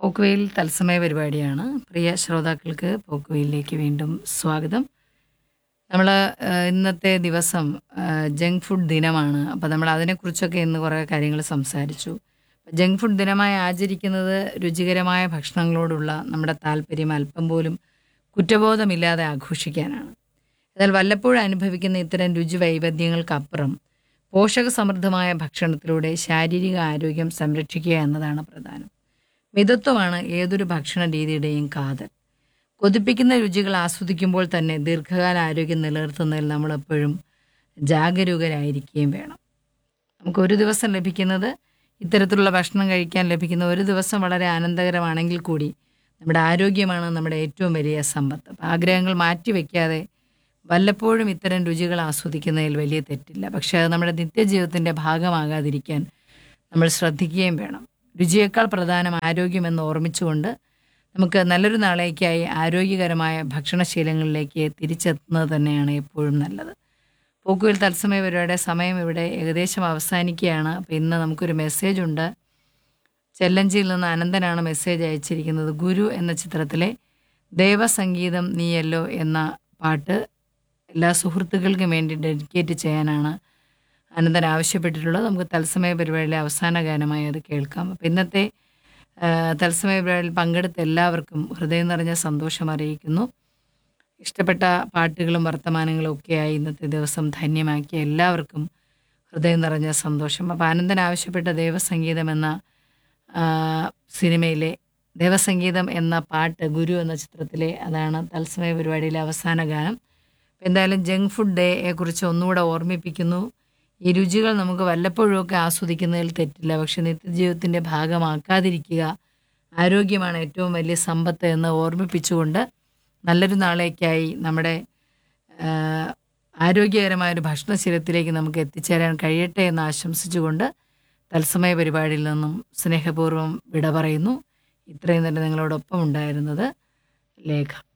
പോക്കുവെയിൽ തത്സമയ പരിപാടിയാണ് പ്രിയ ശ്രോതാക്കൾക്ക് പോക്കുവെയിലേക്ക് വീണ്ടും സ്വാഗതം നമ്മൾ ഇന്നത്തെ ദിവസം ജങ്ക് ഫുഡ് ദിനമാണ് അപ്പോൾ നമ്മൾ അതിനെക്കുറിച്ചൊക്കെ ഇന്ന് കുറേ കാര്യങ്ങൾ സംസാരിച്ചു ജങ്ക് ഫുഡ് ദിനമായി ആചരിക്കുന്നത് രുചികരമായ ഭക്ഷണങ്ങളോടുള്ള നമ്മുടെ താല്പര്യം അല്പം പോലും കുറ്റബോധമില്ലാതെ ആഘോഷിക്കാനാണ് എന്നാൽ വല്ലപ്പോഴും അനുഭവിക്കുന്ന ഇത്തരം രുചി വൈവിധ്യങ്ങൾക്കപ്പുറം പോഷകസമൃദ്ധമായ ഭക്ഷണത്തിലൂടെ ശാരീരിക ആരോഗ്യം സംരക്ഷിക്കുക എന്നതാണ് പ്രധാനം മിതത്വമാണ് ഏതൊരു ഭക്ഷണ രീതിയുടെയും കാതൽ കൊതിപ്പിക്കുന്ന രുചികൾ ആസ്വദിക്കുമ്പോൾ തന്നെ ദീർഘകാല ആരോഗ്യം നിലനിർത്തുന്നതിൽ നമ്മളെപ്പോഴും ജാഗരൂകരായിരിക്കുകയും വേണം നമുക്ക് ഒരു ദിവസം ലഭിക്കുന്നത് ഇത്തരത്തിലുള്ള ഭക്ഷണം കഴിക്കാൻ ലഭിക്കുന്ന ഒരു ദിവസം വളരെ ആനന്ദകരമാണെങ്കിൽ കൂടി നമ്മുടെ ആരോഗ്യമാണ് നമ്മുടെ ഏറ്റവും വലിയ സമ്പത്ത് അപ്പം ആഗ്രഹങ്ങൾ മാറ്റിവെക്കാതെ വല്ലപ്പോഴും ഇത്തരം രുചികൾ ആസ്വദിക്കുന്നതിൽ വലിയ തെറ്റില്ല പക്ഷേ അത് നമ്മുടെ നിത്യജീവിതത്തിൻ്റെ ഭാഗമാകാതിരിക്കാൻ നമ്മൾ ശ്രദ്ധിക്കുകയും വേണം രുചിയേക്കാൾ പ്രധാനം ആരോഗ്യമെന്ന് ഓർമ്മിച്ചുകൊണ്ട് നമുക്ക് നല്ലൊരു നാളേക്കായി ആരോഗ്യകരമായ ഭക്ഷണശീലങ്ങളിലേക്ക് തിരിച്ചെത്തുന്നത് തന്നെയാണ് എപ്പോഴും നല്ലത് പോക്കുവിൽ തത്സമയ പരിപാടിയുടെ സമയം ഇവിടെ ഏകദേശം അവസാനിക്കുകയാണ് അപ്പോൾ ഇന്ന് നമുക്കൊരു മെസ്സേജ് ഉണ്ട് ചെല്ലഞ്ചിയിൽ നിന്ന് അനന്തനാണ് മെസ്സേജ് അയച്ചിരിക്കുന്നത് ഗുരു എന്ന ചിത്രത്തിലെ ദേവസംഗീതം നീയല്ലോ എന്ന പാട്ട് എല്ലാ സുഹൃത്തുക്കൾക്കും വേണ്ടി ഡെഡിക്കേറ്റ് ചെയ്യാനാണ് അനന്തൻ ആവശ്യപ്പെട്ടിട്ടുള്ളത് നമുക്ക് തത്സമയ പരിപാടിയിലെ അവസാന ഗാനമായി അത് കേൾക്കാം അപ്പം ഇന്നത്തെ ആ, തത്സമയ പരിപാടിയിൽ പങ്കെടുത്ത എല്ലാവർക്കും ഹൃദയം നിറഞ്ഞ സന്തോഷം അറിയിക്കുന്നു ഇഷ്ടപ്പെട്ട പാട്ടുകളും വർത്തമാനങ്ങളും ഒക്കെയായി ഇന്നത്തെ ദിവസം ധന്യമാക്കിയ എല്ലാവർക്കും ഹൃദയം നിറഞ്ഞ സന്തോഷം അപ്പോൾ ആനന്ദൻ ആവശ്യപ്പെട്ട ദേവസംഗീതം എന്ന ആ, സിനിമയിലെ ദേവസംഗീതം എന്ന പാട്ട് ഗുരു എന്ന ചിത്രത്തിലെ അതാണ് തത്സമയ പരിപാടിയിലെ അവസാന ഗാനം അപ്പോൾ എന്തായാലും ജങ്ക് ഫുഡ് ഡേയെ കുറിച്ച് ഒന്നുകൂടെ ഓർമ്മിപ്പിക്കുന്നു ഈ രുചികൾ നമുക്ക് വല്ലപ്പോഴുമൊക്കെ ആസ്വദിക്കുന്നതിൽ തെറ്റില്ല പക്ഷെ നിത്യജീവിതത്തിൻ്റെ ഭാഗമാക്കാതിരിക്കുക ആരോഗ്യമാണ് ഏറ്റവും വലിയ സമ്പത്ത് എന്ന് ഓർമ്മിപ്പിച്ചുകൊണ്ട് നല്ലൊരു നാളേക്കായി നമ്മുടെ ആ, ആരോഗ്യകരമായ ഒരു ഭക്ഷണശീലത്തിലേക്ക് നമുക്ക് എത്തിച്ചേരാൻ കഴിയട്ടെ എന്ന് ആശംസിച്ചുകൊണ്ട് തത്സമയ പരിപാടിയിൽ നിന്നും സ്നേഹപൂർവ്വം വിട പറയുന്നു ഇത്രയും നേരം നിങ്ങളോടൊപ്പം ഉണ്ടായിരുന്നത് ലേഖ